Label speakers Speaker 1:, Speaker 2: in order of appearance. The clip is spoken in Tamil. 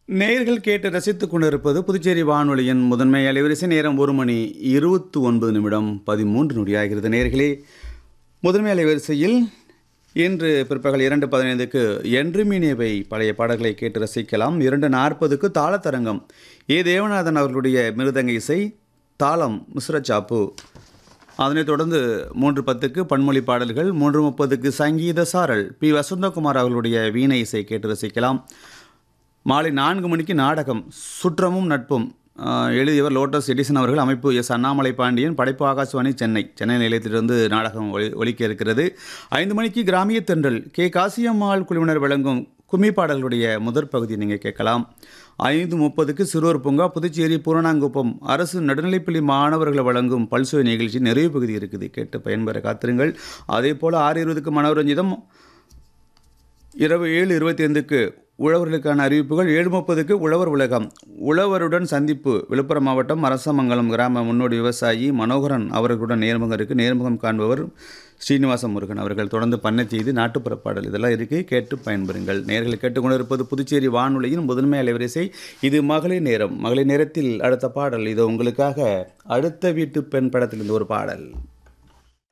Speaker 1: நேயர்கள் கேட்டு ரசித்துக் கொண்டிருப்பது புதுச்சேரி வானொலியின் முதன்மை அலைவரிசை நேரம் ஒரு மணி இருபத்தி ஒன்பது நிமிடம் பதிமூன்று நொடியாகிறது நேயர்களே முதன்மை அலைவரிசையில் இன்று பிற்பகல் இரண்டு பதினைந்துக்கு என்று மீனேவை பழைய பாடல்களை கேட்டு ரசிக்கலாம் இரண்டு நாற்பதுக்கு தாளத்தரங்கம் ஏ தேவநாதன் அவர்களுடைய மிருதங்க இசை தாளம் மிஸ்ரச்சாப்பு அதனைத் தொடர்ந்து மூன்று பத்துக்கு பன்மொழி பாடல்கள் மூன்று முப்பதுக்கு சங்கீத சாரல் பி வசந்தகுமார் அவர்களுடைய வீணை இசை கேட்டு ரசிக்கலாம் மாலை நான்கு மணிக்கு நாடகம் சுற்றமும் நட்பும் ஆஹ், எழுதியவர் லோட்டஸ் எடிசன் அவர்கள் அமைப்பு எஸ் அண்ணாமலை பாண்டியன் படைப்பு ஆகாஷ்வாணி சென்னை சென்னை நிலையத்திலிருந்து நாடகம் ஒளி ஒலிக்க இருக்கிறது ஐந்து மணிக்கு கிராமிய தென்றல் கே காசியம்மாள் குழுவினர் வழங்கும் கும்மி பாடல்களுடைய முதற் பகுதி நீங்கள் கேட்கலாம் ஐந்து முப்பதுக்கு சிறுவர் பூங்கா புதுச்சேரி பூரணாங்குப்பம் அரசு நடுநிலைப்பள்ளி மாணவர்களை வழங்கும் பல்சுவை நிகழ்ச்சி நிறைவு பகுதி இருக்குது கேட்டு பயன்பெற காத்திருங்கள் அதே போல் ஆறு இருபதுக்கு மனோரஞ்சிதம் இரவு ஏழு இருபத்தி ஐந்துக்கு உழவர்களுக்கான அறிவிப்புகள் ஏழு முப்பதுக்கு உழவர் உலகம் உழவருடன் சந்திப்பு விழுப்புரம் மாவட்டம் அரசமங்கலம் கிராம முன்னோடி விவசாயி மனோகரன் அவர்களுடன் நேர்முகம் இருக்குது நேர்முகம் காண்பவர் ஸ்ரீனிவாச முருகன் அவர்கள் தொடர்ந்து பண்ணை செய்து நாட்டுப்புற பாடல் இதெல்லாம் இருக்கு கேட்டு பயன்பெறுங்கள் நேர்களை கேட்டுக்கொண்டிருப்பது புதுச்சேரி வானொலியின் முதன்மை அலைவரிசை இது மகளிர் நேரம் மகளிர் நேரத்தில் அடுத்த பாடல் இது உங்களுக்காக அடுத்த வீட்டு பெண் படத்தில் இந்த ஒரு பாடல்